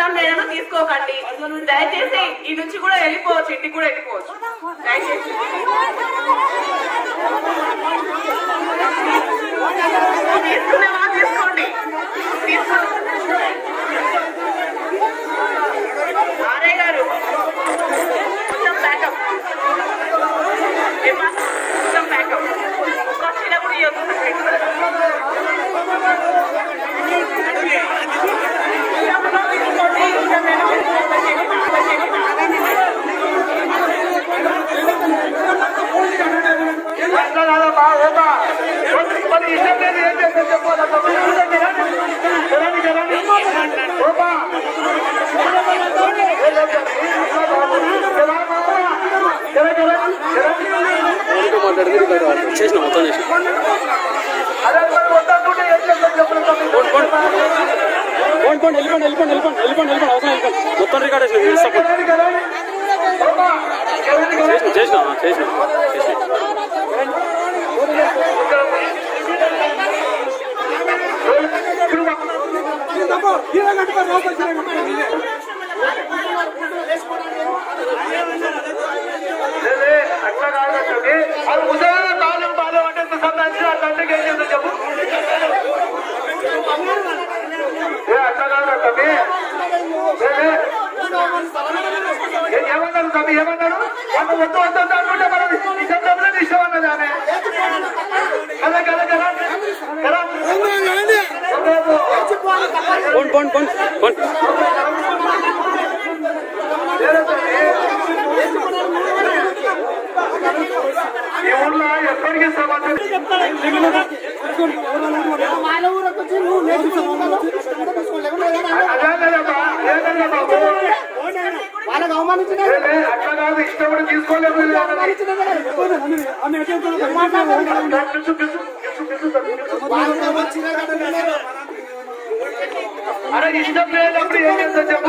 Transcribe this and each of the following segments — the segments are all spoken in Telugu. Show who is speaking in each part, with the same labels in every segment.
Speaker 1: ఇష్టం లేదని తీసుకోకండి దయచేసి ఈ నుంచి కూడా వెళ్ళిపోవచ్చు ఇంటికి కూడా వెళ్ళిపోవచ్చు దయచేసి తీసుకునే వాళ్ళు తీసుకోండి తీసుకోండి ఆర్ఏ గారు కొంచెం బ్యాకప్ ఏమ్మా కొంచెం బ్యాకప్ ఒక చీర కూడా ఇవ్వదు
Speaker 2: అట్లా కాదమ్మా ఓమా మరి ఇష్టం లేదు ఏం చేస్తాను చెప్పాలి జరాని జరాని ఓమా
Speaker 3: చేసిన మొత్తం చేసిన
Speaker 2: అదే మరి వద్దంటుంటే ఏం చేస్తాను చెప్పండి
Speaker 3: పోండి పోండి వెళ్ళిపోండి వెళ్ళిపోండి వెళ్ళిపోండి వెళ్ళిపోండి వెళ్ళిపోండి అవసరం వెళ్ళిపోండి మొత్తం రికార్డ్ వేసిన ఇస్తాం
Speaker 2: జరాని జరాని ఓమా జరాని జరాని
Speaker 3: చేసిన చేసిన చేసిన
Speaker 2: లేలే, అట్లా కాదంటే అది ముసలి తాళం తాళం అంటే ఎంత సంబంధించి ఆ తండ్రికి ఏం చేస్తా చెప్పు ఏ అట్లా కాదంటే ఏమన్నాడు తమ్మి ఏమన్నాడు వాళ్ళు వద్దు వద్దు వద్దు అనుకుంటే మనం ఇష్టం డబ్బులు ఇష్టం అన్నది ఆమె కదా కదా కదా కదా
Speaker 3: పోండి పోండి పోండి పోండి
Speaker 2: ఈ ఊళ్ళో ఎప్పటికీ సమాచారం అదే కదమ్మా ఏదన్నా బాబు
Speaker 4: వాళ్ళకి అవమానించిన
Speaker 2: లేలే, అట్లా కాదు ఇష్టం కూడా తీసుకోలేదు పిచ్చు పిచ్చు పిచ్చు పిచ్చు పిచ్చు అరే ఇష్టం లేనప్పుడు ఏం చేస్తా చెప్పు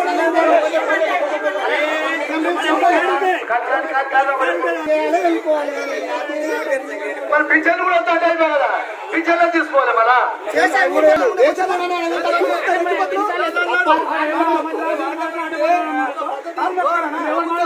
Speaker 2: కాదు, కాదు, కాదు, కాదు, మరి. మరి పిక్చర్లు కూడా వస్తాయి కదా పిక్చర్లో తీసుకోవాలి మళ్ళా
Speaker 4: చేశాను